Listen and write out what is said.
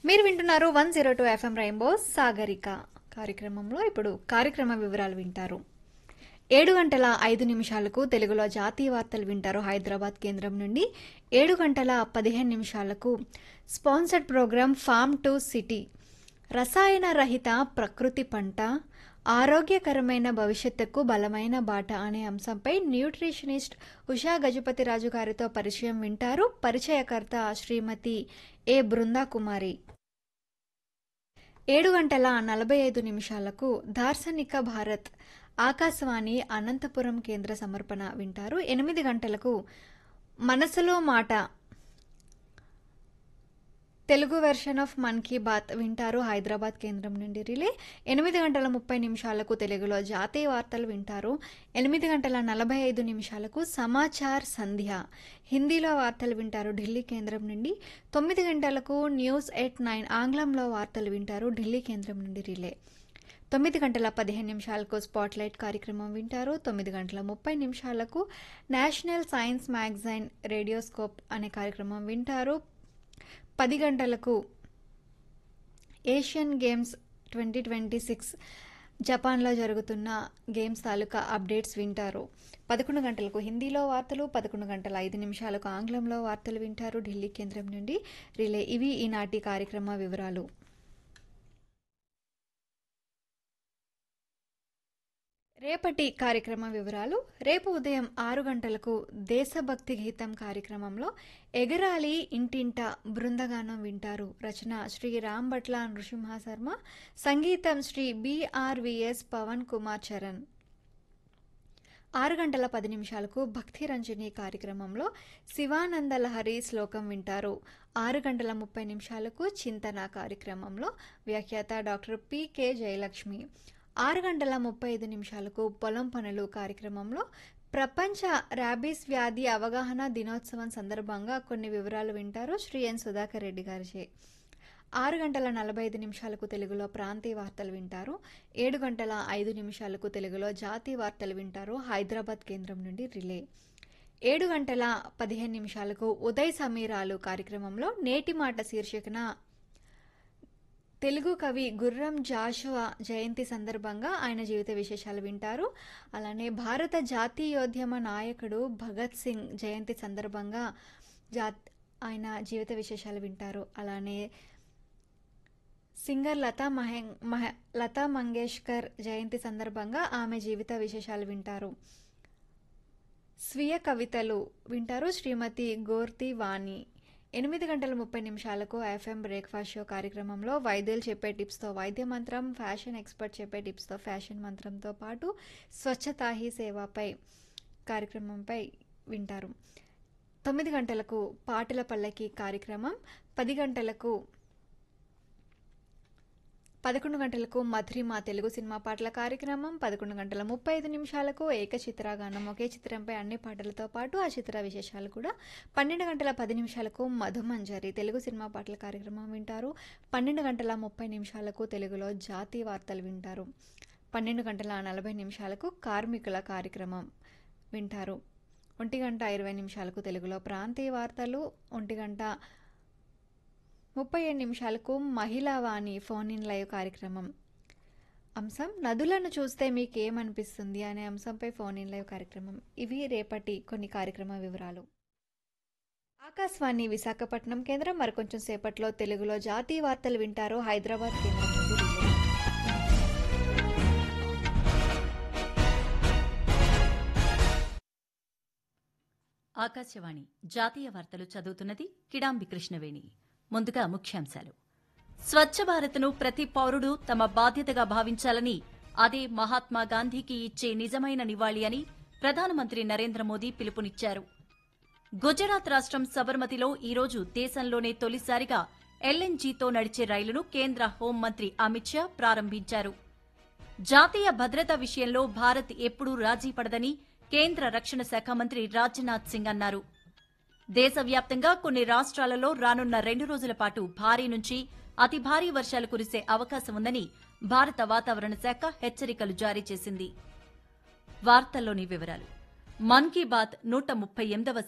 మీరు వింటున్నారు one zero two FM rainbow Sagarika కార్యక్రమంలో ఇప్పుడు కార్యక్రమ వివరాలు వింటారు ఏడు గంటల ఐదు నిమిషాలకు తెలుగులో జాతీయ వార్తలు వింటారు హైదరాబాద్ కేంద్రం నుండి ఏడు గంటల పదిహేను నిమిషాలకు sponsored programme farm to city రసాయన రహిత ప్రకృతి పంట ఆరోగ్యకరమైన భవిష్యత్తుకు బలమైన బాట అనే అంశంపై న్యూట్రిషనిస్ట్ ఉషా గజపతిరాజు గారితో పరిచయం వింటారు పరిచయకర్త శ్రీమతి ఏ బృందా కుమారి ఏడు గంటల నలభై ఐదు నిమిషాలకు దార్శనిక భారత్ ఆకాశవాణి అనంతపురం కేంద్ర సమర్పణ వింటారు ఎనిమిది గంటలకు మనసులో మాట తెలుగు వెర్షన్ ఆఫ్ మన్ కీ బాత్ వింటారు హైదరాబాద్ కేంద్రం నుండి రిలే ఎనిమిది గంటల ముప్పై నిమిషాలకు తెలుగులో జాతీయ వార్తలు వింటారు ఎనిమిది గంటల నలభై ఐదు నిమిషాలకు సమాచార్ సంధ్య హిందీలో వార్తలు వింటారు ఢిల్లీ కేంద్రం నుండి తొమ్మిది గంటలకు న్యూస్ ఎయిట్ నైన్ ఆంగ్లంలో వార్తలు వింటారు ఢిల్లీ కేంద్రం నుండి రిలే తొమ్మిది గంటల పదిహేను నిమిషాలకు స్పాట్లైట్ కార్యక్రమం వింటారు తొమ్మిది గంటల ముప్పై నిమిషాలకు నేషనల్ సైన్స్ మ్యాగజైన్ రేడియోస్కోప్ అనే కార్యక్రమం వింటారు పది గంటలకు Asian games twenty twenty six జపాన్లో జరుగుతున్న గేమ్స్ తాలూకా అప్డేట్స్ వింటారు పదకొండు గంటలకు హిందీలో వార్తలు పదకొండు గంటల ఐదు నిమిషాలకు ఆంగ్లంలో వార్తలు వింటారు ఢిల్లీ కేంద్రం నుండి రిలే ఇవి ఈనాటి కార్యక్రమ వివరాలు రేపటి కార్యక్రమ వివరాలు రేపు ఉదయం ఆరు గంటలకు దేశభక్తి గీతం కార్యక్రమంలో ఎగరాలి ఇంటింట బృందగానం వింటారు రచన శ్రీ రామ్ భట్ల నృసింహ శర్మ సంగీతం శ్రీ బిఆర్విఎస్ పవన్ కుమార్ చరణ్ ఆరు గంటల పది నిమిషాలకు భక్తి రంజని కార్యక్రమంలో శివానంద లహరి శ్లోకం వింటారు ఆరు గంటల ముప్పై నిమిషాలకు చింతన కార్యక్రమంలో వ్యాఖ్యాత డాక్టర్ పికే జయలక్ష్మి ఆరు గంటల ముప్పై ఐదు నిమిషాలకు పొలం పనులు కార్యక్రమంలో ప్రపంచ ర్యాబీస్ వ్యాధి అవగాహన దినోత్సవం సందర్భంగా కొన్ని వివరాలు వింటారు శ్రీ ఎన్ సుధాకర్ రెడ్డి గారిచే ఆరు గంటల నలభై ఐదు నిమిషాలకు తెలుగులో ప్రాంతీయ వార్తలు వింటారు ఏడు గంటల ఐదు నిమిషాలకు తెలుగులో జాతీయ వార్తలు వింటారు హైదరాబాద్ కేంద్రం నుండి రిలే ఏడు గంటల పదిహేను నిమిషాలకు ఉదయ్ సమీరాలు కార్యక్రమంలో నేటి మాట శీర్షికన తెలుగు కవి గుర్రం జాషువా జయంతి సందర్భంగా ఆయన జీవిత విశేషాలు వింటారు అలానే భారత జాతీయోద్యమ నాయకుడు భగత్ సింగ్ జయంతి సందర్భంగా జా ఆయన జీవిత విశేషాలు వింటారు అలానే సింగర్ లతా మహే మహ లతా మంగేష్కర్ జయంతి సందర్భంగా ఆమె జీవిత విశేషాలు వింటారు స్వీయ కవితలు వింటారు శ్రీమతి గోర్తి వాణి ఎనిమిది గంటల ముప్పై నిమిషాలకు ఎఫ్ఎం బ్రేక్ఫాస్ట్ షో కార్యక్రమంలో వైద్యులు చెప్పే టిప్స్తో వైద్య మంత్రం ఫ్యాషన్ ఎక్స్పర్ట్ చెప్పే టిప్స్తో ఫ్యాషన్ మంత్రంతో పాటు స్వచ్ఛతా హీ సేవపై కార్యక్రమంపై వింటారు తొమ్మిది గంటలకు పాటల పల్లకి కార్యక్రమం పది గంటలకు పదకొండు గంటలకు మధురిమ తెలుగు సినిమా పాటల కార్యక్రమం పదకొండు గంటల ముప్పై ఐదు నిమిషాలకు ఏక చిత్రగానం ఒకే చిత్రంపై అన్ని పాటలతో పాటు ఆ చిత్ర విశేషాలు కూడా పన్నెండు గంటల పది నిమిషాలకు మధుమంజరి తెలుగు సినిమా పాటల కార్యక్రమం వింటారు పన్నెండు గంటల ముప్పై నిమిషాలకు తెలుగులో జాతీయ వార్తలు వింటారు పన్నెండు గంటల నలభై నిమిషాలకు కార్మికుల కార్యక్రమం వింటారు ఒంటి గంట ఇరవై నిమిషాలకు తెలుగులో ప్రాంతీయ వార్తలు ఒంటి గంట ముప్పై ఏడు నిమిషాలకు మహిళా వాణి ఫోన్ ఇన్ లైవ్ కార్యక్రమం అంశం నదులను చూస్తే మీకు ఏమనిపిస్తుంది అనే అంశంపై ఫోన్ ఇన్ లైవ్ కార్యక్రమం ఇవి రేపటి కొన్ని కార్యక్రమ వివరాలు ఆకాశవాణి విశాఖపట్నం కేంద్రం మరికొంచెం సేపట్లో తెలుగులో జాతీయ వార్తలు వింటారు హైదరాబాద్ కేంద్రం నుండి రిలే. ఆకాశవాణి జాతీయ వార్తలు చదువుతున్నది కిడాంబి కృష్ణవేణి ముందుగా ముఖ్యాంశాలు స్వచ్ఛ భారత్ను ప్రతి పౌరుడు తమ బాధ్యతగా భావించాలని అదే మహాత్మా గాంధీకి ఇచ్చే నిజమైన నివాళి అని ప్రధానమంత్రి నరేంద్ర మోదీ పిలుపునిచ్చారు గుజరాత్ రాష్ట్రం సబర్మతిలో ఈరోజు దేశంలోనే తొలిసారిగా ఎల్ఎన్జీతో నడిచే రైలును కేంద్ర హోంమంత్రి అమిత్ షా ప్రారంభించారు జాతీయ భద్రత విషయంలో భారత్ ఎప్పుడూ రాజీ పడదని కేంద్ర రక్షణ శాఖ మంత్రి రాజ్నాథ్ సింగ్ అన్నారు దేశవ్యాప్తంగా కొన్ని రాష్ట్రాలలో రానున్న రెండు రోజుల పాటు భారీ నుంచి అతి భారీ వర్షాలు కురిసే అవకాశం ఉందని భారత వాతావరణ శాఖ హెచ్చరికలు జారీ చేసింది వార్తల్లోని వివరాలు మన్ కీ బాత్ నూట ముప్పై ఎనిమిదవ